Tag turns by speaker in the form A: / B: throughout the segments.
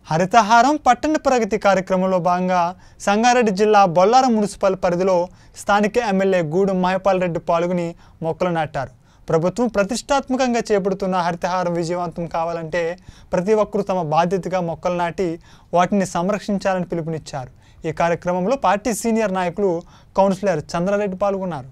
A: హరితహారం పట్టణ ప్రగతి కార్యక్రమంలో భాగంగా సంగారెడ్డి జిల్లా బొల్లారం మున్సిపల్ పరిధిలో స్థానిక ఎమ్మెల్యే గూడెం మహిపాల్ రెడ్డి పాల్గొని మొక్కలు నాటారు ప్రభుత్వం ప్రతిష్టాత్మకంగా చేపడుతున్న హరితహారం విజయవంతం కావాలంటే ప్రతి ఒక్కరూ తమ బాధ్యతగా మొక్కలు నాటి వాటిని సంరక్షించాలని పిలుపునిచ్చారు ఈ కార్యక్రమంలో పార్టీ సీనియర్ నాయకులు కౌన్సిలర్ చంద్రారెడ్డి పాల్గొన్నారు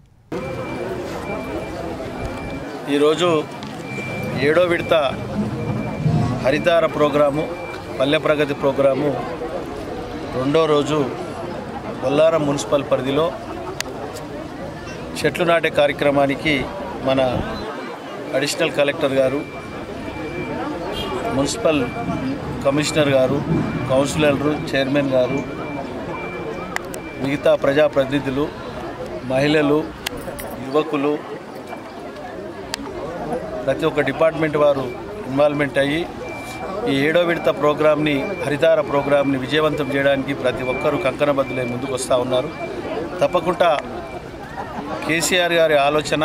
B: ఈరోజు ఏడో విడత హరితార ప్రోగ్రాము పల్లె ప్రగతి ప్రోగ్రాము రెండో రోజు బొల్లారం మున్సిపల్ పరిధిలో చెట్లు నాటే కార్యక్రమానికి మన అడిషనల్ కలెక్టర్ గారు మున్సిపల్ కమిషనర్ గారు కౌన్సిలర్లు చైర్మన్ గారు మిగతా ప్రజాప్రతినిధులు మహిళలు యువకులు ప్రతి ఒక్క డిపార్ట్మెంట్ వారు ఇన్వాల్వ్మెంట్ అయ్యి ఈ ఏడో విడత ప్రోగ్రామ్ని హరితార ప్రోగ్రామ్ని విజయవంతం చేయడానికి ప్రతి ఒక్కరూ కంకణబద్దులై ముందుకు వస్తూ ఉన్నారు తప్పకుండా కేసీఆర్ గారి ఆలోచన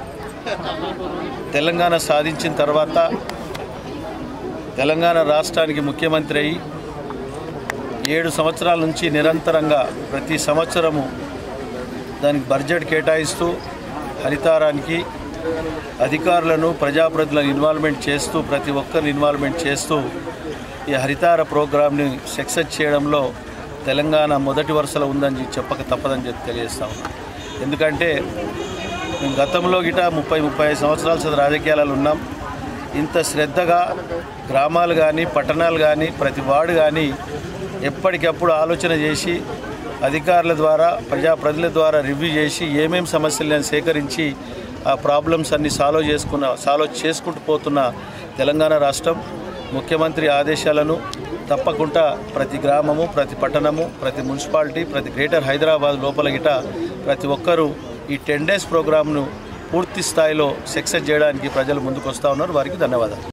B: తెలంగాణ సాధించిన తర్వాత తెలంగాణ రాష్ట్రానికి ముఖ్యమంత్రి అయ్యి ఏడు సంవత్సరాల నుంచి నిరంతరంగా ప్రతి సంవత్సరము దానికి బడ్జెట్ కేటాయిస్తూ హరితారానికి అధికారులను ప్రజాప్రతినిధులను ఇన్వాల్వ్మెంట్ చేస్తూ ప్రతి ఒక్కరిని ఇన్వాల్వ్మెంట్ చేస్తూ ఈ హరితార ప్రోగ్రామ్ని సక్సెస్ చేయడంలో తెలంగాణ మొదటి వరుసలో ఉందని చెప్పక తప్పదని చెప్పి తెలియజేస్తాం ఎందుకంటే మేము గతంలో గిట ముప్పై ముప్పై ఐదు సంవత్సరాల చదువు రాజకీయాలలో ఉన్నాం ఇంత శ్రద్ధగా గ్రామాలు కానీ పట్టణాలు కానీ ప్రతి వార్డు కానీ ఎప్పటికప్పుడు ఆలోచన చేసి అధికారుల ద్వారా ప్రజాప్రతినిధుల ద్వారా రివ్యూ చేసి ఏమేం సమస్యలను సేకరించి ఆ ప్రాబ్లమ్స్ అన్ని సాల్వ్ చేసుకున్న సాల్వ్ చేసుకుంటూ పోతున్న తెలంగాణ రాష్ట్రం ముఖ్యమంత్రి ఆదేశాలను తప్పకుండా ప్రతి గ్రామము ప్రతి పట్టణము ప్రతి మున్సిపాలిటీ ప్రతి గ్రేటర్ హైదరాబాద్ లోపల గిట ప్రతి ఒక్కరూ ఈ టెన్ డేస్ ప్రోగ్రామ్ను పూర్తి స్థాయిలో సక్సెస్ చేయడానికి ప్రజలు ముందుకు వస్తూ ఉన్నారు వారికి ధన్యవాదాలు